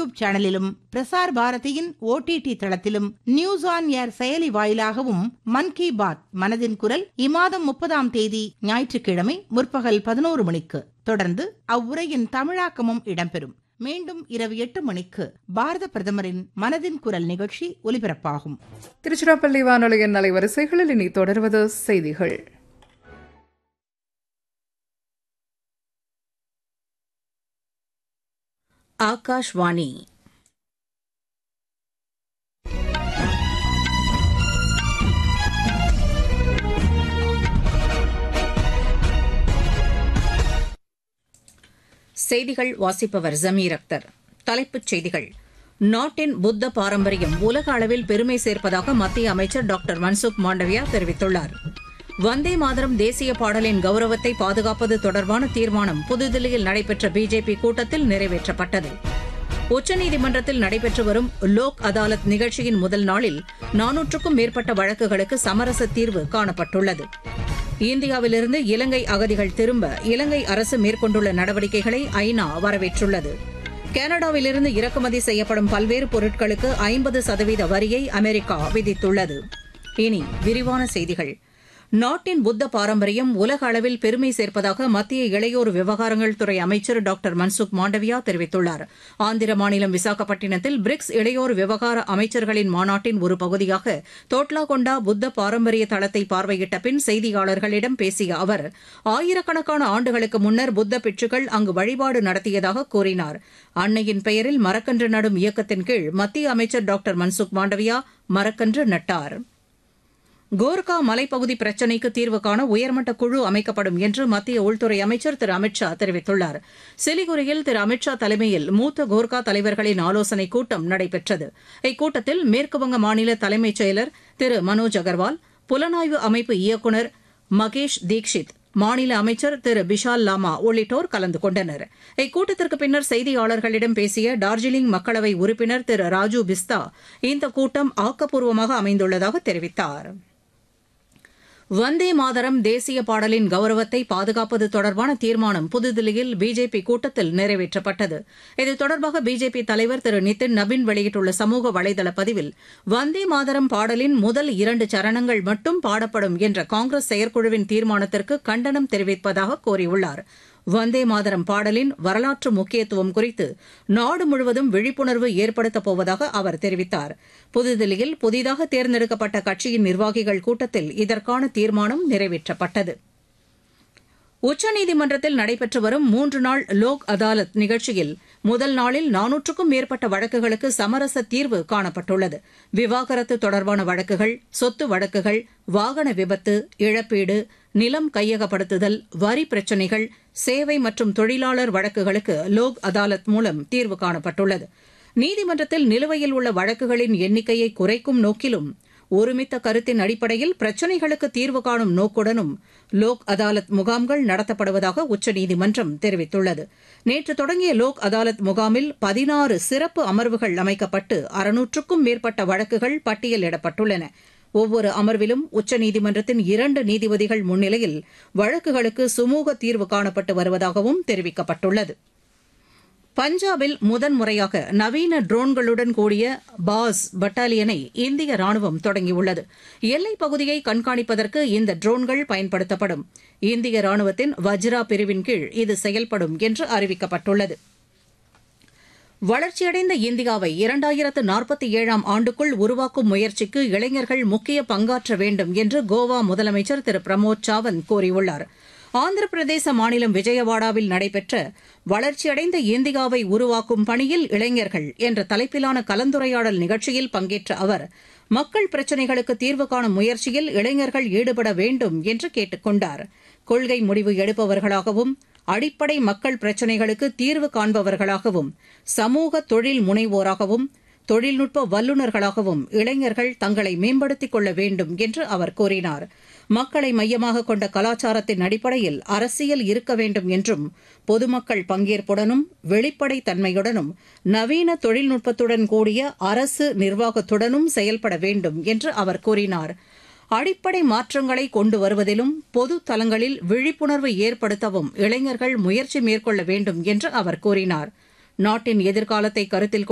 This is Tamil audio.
யூடியூப் சேனலிலும் பிரசார் பாரதியின் ஓடிடி தளத்திலும் நியூஸ் ஆன் ஏர் செயலி வாயிலாகவும் மன் கி பாத் மனதின் குரல் இம்மாதம் முப்பதாம் தேதி ஞாயிற்றுக்கிழமை முற்பகல் பதினோரு மணிக்கு தொடர்ந்து அவ்வுரையின் தமிழாக்கமும் இடம்பெறும் மீண்டும் இரவு எட்டு மணிக்கு பாரத பிரதமரின் மனதின் குரல் நிகழ்ச்சி ஒலிபரப்பாகும் திருச்சிராப்பள்ளி வானொலியின் அலைவரிசைகளில் இனி தொடர்வது செய்திகள் ஆகாஷ்வாணி செய்திகள் வாசிப்பவர் ஜமீர் அக்தர் தலைப்புச் செய்திகள் நாட்டின் புத்த பாரம்பரியம் உலக அளவில் பெருமை சேர்ப்பதாக மத்திய அமைச்சர் டாக்டர் மன்சுக் மாண்டவியா தெரிவித்துள்ளார் வந்தே மாதரம் தேசிய பாடலின் கௌரவத்தை பாதுகாப்பது தொடர்பான தீர்மானம் புதுதில்லியில் நடைபெற்ற பிஜேபி கூட்டத்தில் நிறைவேற்றப்பட்டது உச்சநீதிமன்றத்தில் நடைபெற்று வரும் லோக் அதாலத் நிகழ்ச்சியின் முதல் நாளில் நானூற்றுக்கும் மேற்பட்ட வழக்குகளுக்கு சமரச தீர்வு காணப்பட்டுள்ளது இந்தியாவிலிருந்து இலங்கை அகதிகள் திரும்ப இலங்கை அரசு மேற்கொண்டுள்ள நடவடிக்கைகளை ஐநா வரவேற்றுள்ளது கனடாவிலிருந்து இறக்குமதி செய்யப்படும் பல்வேறு பொருட்களுக்கு ஐம்பது சதவீத வரியை அமெரிக்கா விதித்துள்ளது இனி விரிவான செய்திகள் நாட்டின் புத்த பாரம்பரியம் உலக அளவில் பெருமை சேர்ப்பதாக மத்திய இளையோர் விவகாரங்கள் துறை அமைச்சர் டாக்டர் மன்சுக் மாண்டவியா தெரிவித்துள்ளார் ஆந்திர மாநிலம் விசாகப்பட்டினத்தில் பிரிக்ஸ் இளையோர் விவகார அமைச்சர்களின் மாநாட்டின் ஒரு பகுதியாக தோட்லாகொண்டா புத்த பாரம்பரிய தளத்தை பார்வையிட்ட பின் செய்தியாளர்களிடம் பேசிய அவர் ஆயிரக்கணக்கான ஆண்டுகளுக்கு முன்னர் புத்த பிட்சுகள் அங்கு வழிபாடு நடத்தியதாக கூறினார் அன்னையின் பெயரில் மரக்கன்று நடும் இயக்கத்தின் கீழ் மத்திய அமைச்சர் டாக்டர் மன்சுக் மாண்டவியா மரக்கன்று நட்டார் கோர்கா மலைப்பகுதி பிரச்சினைக்கு தீர்வு காண உயர்மட்ட குழு அமைக்கப்படும் என்று மத்திய உள்துறை அமைச்சர் திரு அமித் ஷா தெரிவித்துள்ளார் சிலிகுரியில் திரு அமித் ஷா தலைமையில் மூத்த கோர்கா தலைவர்களின் ஆலோசனைக் கூட்டம் நடைபெற்றது இக்கூட்டத்தில் மேற்குவங்க மாநில தலைமைச் செயலர் திரு மனோஜ் அகர்வால் புலனாய்வு அமைப்பு இயக்குநர் மகேஷ் தீக்ஷித் மாநில அமைச்சர் திரு பிஷால் லாமா உள்ளிட்டோர் கலந்து கொண்டனர் இக்கூட்டத்திற்கு பின்னர் செய்தியாளர்களிடம் பேசிய டார்ஜிலிங் மக்களவை உறுப்பினர் திரு ராஜு பிஸ்தா இந்த கூட்டம் ஆக்கப்பூர்வமாக அமைந்துள்ளதாக தெரிவித்தாா் வந்தே மாதரம் தேசிய பாடலின் கௌரவத்தை பாதுகாப்பது தொடர்பான தீர்மானம் புதுதில்லியில் பிஜேபி கூட்டத்தில் நிறைவேற்றப்பட்டது இது தொடர்பாக பிஜேபி தலைவர் திரு நிதின் நபின் வெளியிட்டுள்ள சமூக வலைதள பதிவில் வந்தே மாதரம் பாடலின் முதல் இரண்டு சரணங்கள் மட்டும் பாடப்படும் என்ற காங்கிரஸ் செயற்குழுவின் தீர்மானத்திற்கு கண்டனம் தெரிவிப்பதாக கூறியுள்ளார் வந்தே மாதரம் பாடலின் வரலாற்று முக்கியத்துவம் குறித்து நாடு முழுவதும் விழிப்புணர்வு ஏற்படுத்தப் போவதாக அவர் தெரிவித்தார் புதுதில்லியில் புதிதாக தேர்ந்தெடுக்கப்பட்ட கட்சியின் நிர்வாகிகள் கூட்டத்தில் இதற்கான தீர்மானம் நிறைவேற்றப்பட்டது உச்சநீதிமன்றத்தில் நடைபெற்று வரும் மூன்று நாள் லோக் அதாலத் நிகழ்ச்சியில் முதல் நாளில் நானூற்றுக்கும் மேற்பட்ட வழக்குகளுக்கு சமரச தீர்வு காணப்பட்டுள்ளது விவாகரத்து தொடர்பான வழக்குகள் சொத்து வழக்குகள் வாகன விபத்து இழப்பீடு நிலம் கையகப்படுத்துதல் வரி பிரச்சினைகள் சேவை மற்றும் தொழிலாளர் வழக்குகளுக்கு லோக் அதாலத் மூலம் தீர்வு காணப்பட்டுள்ளது நீதிமன்றத்தில் நிலுவையில் உள்ள வழக்குகளின் எண்ணிக்கையை குறைக்கும் நோக்கிலும் ஒருமித்த கருத்தின் அடிப்படையில் பிரச்சினைகளுக்கு தீர்வு காணும் நோக்குடனும் லோக் அதாலத் முகாம்கள் நடத்தப்படுவதாக உச்சநீதிமன்றம் தெரிவித்துள்ளது நேற்று தொடங்கிய லோக் அதாலத் முகாமில் பதினாறு சிறப்பு அமர்வுகள் அமைக்கப்பட்டு அறுநூற்றுக்கும் மேற்பட்ட வழக்குகள் பட்டியலிடப்பட்டுள்ளன ஒவ்வொரு அமர்விலும் உச்சநீதிமன்றத்தின் இரண்டு நீதிபதிகள் முன்னிலையில் வழக்குகளுக்கு சுமூக தீர்வு காணப்பட்டு வருவதாகவும் தெரிவிக்கப்பட்டுள்ளது பஞ்சாபில் முதன்முறையாக நவீன ட்ரோன்களுடன் கூடிய பாஸ் பட்டாலியனை இந்திய ராணுவம் தொடங்கியுள்ளது எல்லைப் பகுதியை கண்காணிப்பதற்கு இந்த ட்ரோன்கள் பயன்படுத்தப்படும் இந்திய ராணுவத்தின் வஜ்ரா பிரிவின் கீழ் இது செயல்படும் என்று அறிவிக்கப்பட்டுள்ளது வளர்ச்சியடைந்த இந்தியாவை இரண்டாயிரத்து நாற்பத்தி ஏழாம் ஆண்டுக்குள் உருவாக்கும் முயற்சிக்கு இளைஞர்கள் முக்கிய பங்காற்ற வேண்டும் என்று கோவா முதலமைச்சர் திரு பிரமோத் சாவந்த் கூறியுள்ளார் ஆந்திர பிரதேச மாநிலம் விஜயவாடாவில் நடைபெற்ற வளர்ச்சியடைந்த இந்தியாவை உருவாக்கும் பணியில் இளைஞர்கள் என்ற தலைப்பிலான கலந்துரையாடல் நிகழ்ச்சியில் பங்கேற்ற அவர் மக்கள் பிரச்சினைகளுக்கு தீர்வு காணும் முயற்சியில் இளைஞர்கள் ஈடுபட வேண்டும் என்று கேட்டுக் கொண்டார் கொள்கை முடிவு எடுப்பவர்களாகவும் அடிப்படை மக்கள் பிரச்சினைகளுக்கு தீர்வு காண்பவர்களாகவும் சமூக தொழில் முனைவோராகவும் தொழில்நுட்ப வல்லுநர்களாகவும் இளைஞர்கள் தங்களை மேம்படுத்திக் கொள்ள வேண்டும் என்று அவர் கூறினார் மக்களை மையமாக கொண்ட கலாச்சாரத்தின் அடிப்படையில் அரசியல் இருக்க வேண்டும் என்றும் பொதுமக்கள் பங்கேற்புடனும் வெளிப்படை தன்மையுடனும் நவீன தொழில்நுட்பத்துடன் கூடிய அரசு நிர்வாகத்துடனும் செயல்பட வேண்டும் என்று அவர் கூறினார் அடிப்படை மாற்றங்களை கொண்டு வருவதிலும் பொது தலங்களில் விழிப்புணர்வு ஏற்படுத்தவும் இளைஞர்கள் முயற்சி மேற்கொள்ள வேண்டும் என்று அவர் கூறினார் நாட்டின் எதிர்காலத்தை கருத்தில்